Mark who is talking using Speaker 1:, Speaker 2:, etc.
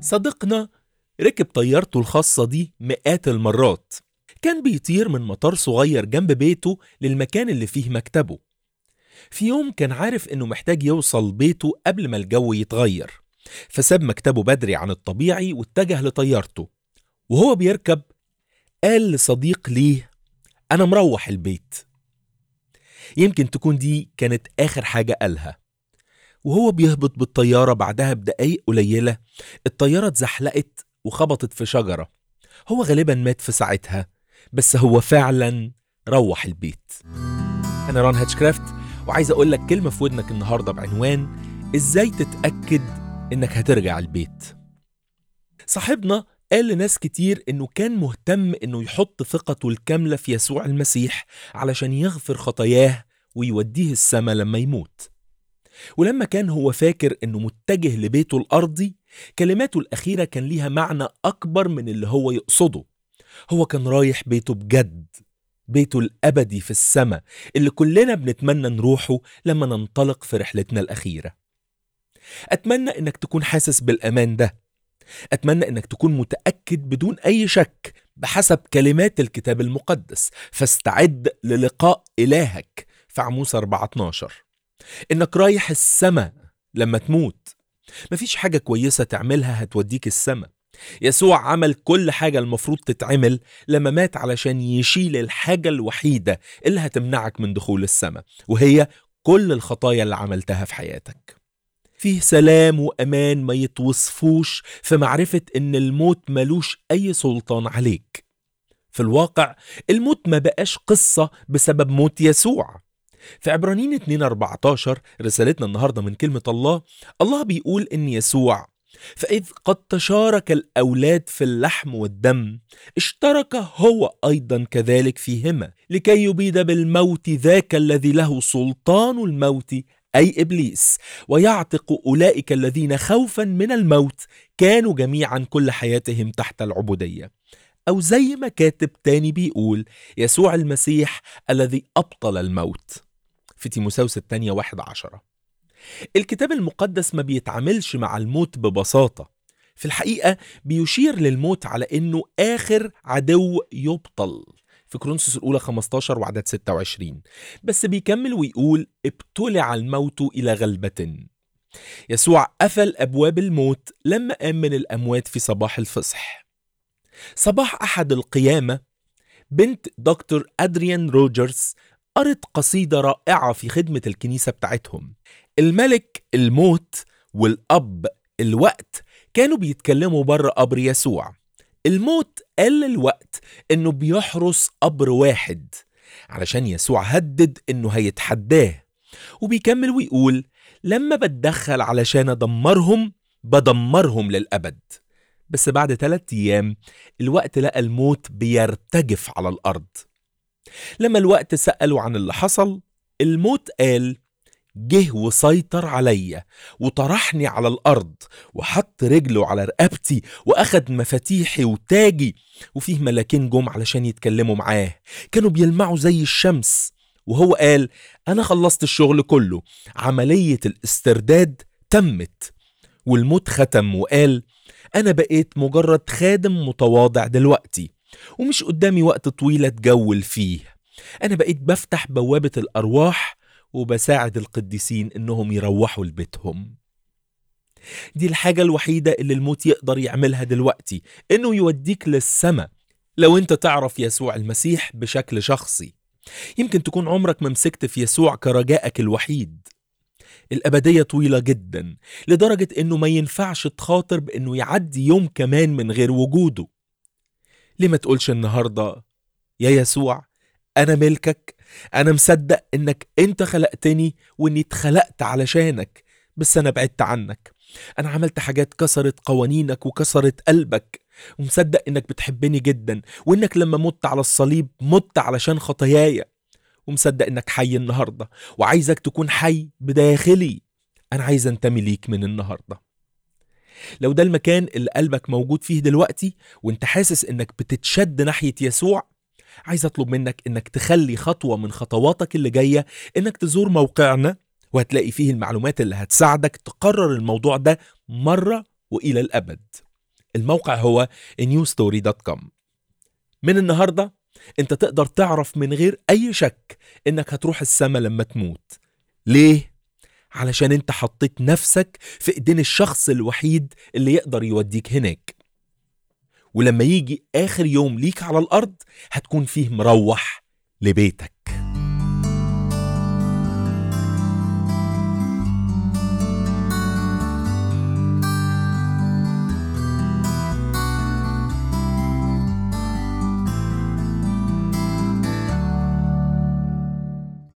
Speaker 1: صديقنا ركب طيارته الخاصة دي مئات المرات كان بيطير من مطار صغير جنب بيته للمكان اللي فيه مكتبه في يوم كان عارف انه محتاج يوصل بيته قبل ما الجو يتغير فساب مكتبه بدري عن الطبيعي واتجه لطيارته وهو بيركب قال لصديق ليه أنا مروح البيت يمكن تكون دي كانت آخر حاجة قالها وهو بيهبط بالطيارة بعدها بدقايق قليلة الطيارة اتزحلقت وخبطت في شجرة هو غالبا مات في ساعتها بس هو فعلا روح البيت أنا ران هاتشكرافت وعايز أقول لك كلمة في ودنك النهاردة بعنوان إزاي تتأكد إنك هترجع البيت صاحبنا قال لناس كتير إنه كان مهتم إنه يحط ثقته الكاملة في يسوع المسيح علشان يغفر خطاياه ويوديه السما لما يموت ولما كان هو فاكر إنه متجه لبيته الأرضي كلماته الأخيرة كان ليها معنى أكبر من اللي هو يقصده هو كان رايح بيته بجد بيته الأبدي في السماء اللي كلنا بنتمنى نروحه لما ننطلق في رحلتنا الأخيرة أتمنى إنك تكون حاسس بالأمان ده أتمنى إنك تكون متأكد بدون أي شك بحسب كلمات الكتاب المقدس فاستعد للقاء إلهك في عموس 4 إنك رايح السماء لما تموت مفيش حاجة كويسة تعملها هتوديك السماء يسوع عمل كل حاجة المفروض تتعمل لما مات علشان يشيل الحاجة الوحيدة اللي هتمنعك من دخول السماء وهي كل الخطايا اللي عملتها في حياتك فيه سلام وأمان ما يتوصفوش في معرفة إن الموت ملوش أي سلطان عليك في الواقع الموت ما بقاش قصة بسبب موت يسوع في عبرانيين 2 14 رسالتنا النهارده من كلمة الله الله بيقول إن يسوع فإذ قد تشارك الأولاد في اللحم والدم اشترك هو أيضا كذلك فيهما لكي يبيد بالموت ذاك الذي له سلطان الموت أي إبليس ويعتق أولئك الذين خوفا من الموت كانوا جميعا كل حياتهم تحت العبودية أو زي ما كاتب تاني بيقول يسوع المسيح الذي أبطل الموت في تيموساوس الثانية واحد عشرة الكتاب المقدس ما بيتعاملش مع الموت ببساطة في الحقيقة بيشير للموت على إنه آخر عدو يبطل في كرونسوس الأولى 15 وعدد 26 بس بيكمل ويقول ابتلع الموت إلى غلبة يسوع قفل أبواب الموت لما قام من الأموات في صباح الفصح صباح أحد القيامة بنت دكتور أدريان روجرز قرت قصيدة رائعة في خدمة الكنيسة بتاعتهم الملك الموت والأب الوقت كانوا بيتكلموا بره قبر يسوع الموت قال للوقت انه بيحرس قبر واحد علشان يسوع هدد انه هيتحداه وبيكمل ويقول لما بتدخل علشان ادمرهم بدمرهم للابد بس بعد ثلاثة ايام الوقت لقى الموت بيرتجف على الارض لما الوقت سألوا عن اللي حصل الموت قال جه وسيطر عليا وطرحني على الأرض وحط رجله على رقبتي وأخد مفاتيحي وتاجي وفيه ملاكين جم علشان يتكلموا معاه كانوا بيلمعوا زي الشمس وهو قال أنا خلصت الشغل كله عملية الاسترداد تمت والموت ختم وقال أنا بقيت مجرد خادم متواضع دلوقتي ومش قدامي وقت طويل أتجول فيه أنا بقيت بفتح بوابة الأرواح وبساعد القديسين إنهم يروحوا لبيتهم دي الحاجة الوحيدة اللي الموت يقدر يعملها دلوقتي إنه يوديك للسماء لو أنت تعرف يسوع المسيح بشكل شخصي يمكن تكون عمرك ما مسكت في يسوع كرجائك الوحيد الأبدية طويلة جدا لدرجة إنه ما ينفعش تخاطر بإنه يعدي يوم كمان من غير وجوده ليه ما تقولش النهاردة يا يسوع أنا ملكك أنا مصدق إنك أنت خلقتني وإني اتخلقت علشانك بس أنا بعدت عنك أنا عملت حاجات كسرت قوانينك وكسرت قلبك ومصدق إنك بتحبني جدا وإنك لما مت على الصليب مت علشان خطاياي ومصدق إنك حي النهاردة وعايزك تكون حي بداخلي أنا عايز أنتمي ليك من النهارده لو ده المكان اللي قلبك موجود فيه دلوقتي وانت حاسس انك بتتشد ناحية يسوع عايز اطلب منك انك تخلي خطوة من خطواتك اللي جاية انك تزور موقعنا وهتلاقي فيه المعلومات اللي هتساعدك تقرر الموضوع ده مرة والى الابد الموقع هو newstory.com من النهاردة انت تقدر تعرف من غير اي شك انك هتروح السما لما تموت ليه؟ علشان انت حطيت نفسك في ايدين الشخص الوحيد اللي يقدر يوديك هناك ولما يجي اخر يوم ليك على الارض هتكون فيه مروح لبيتك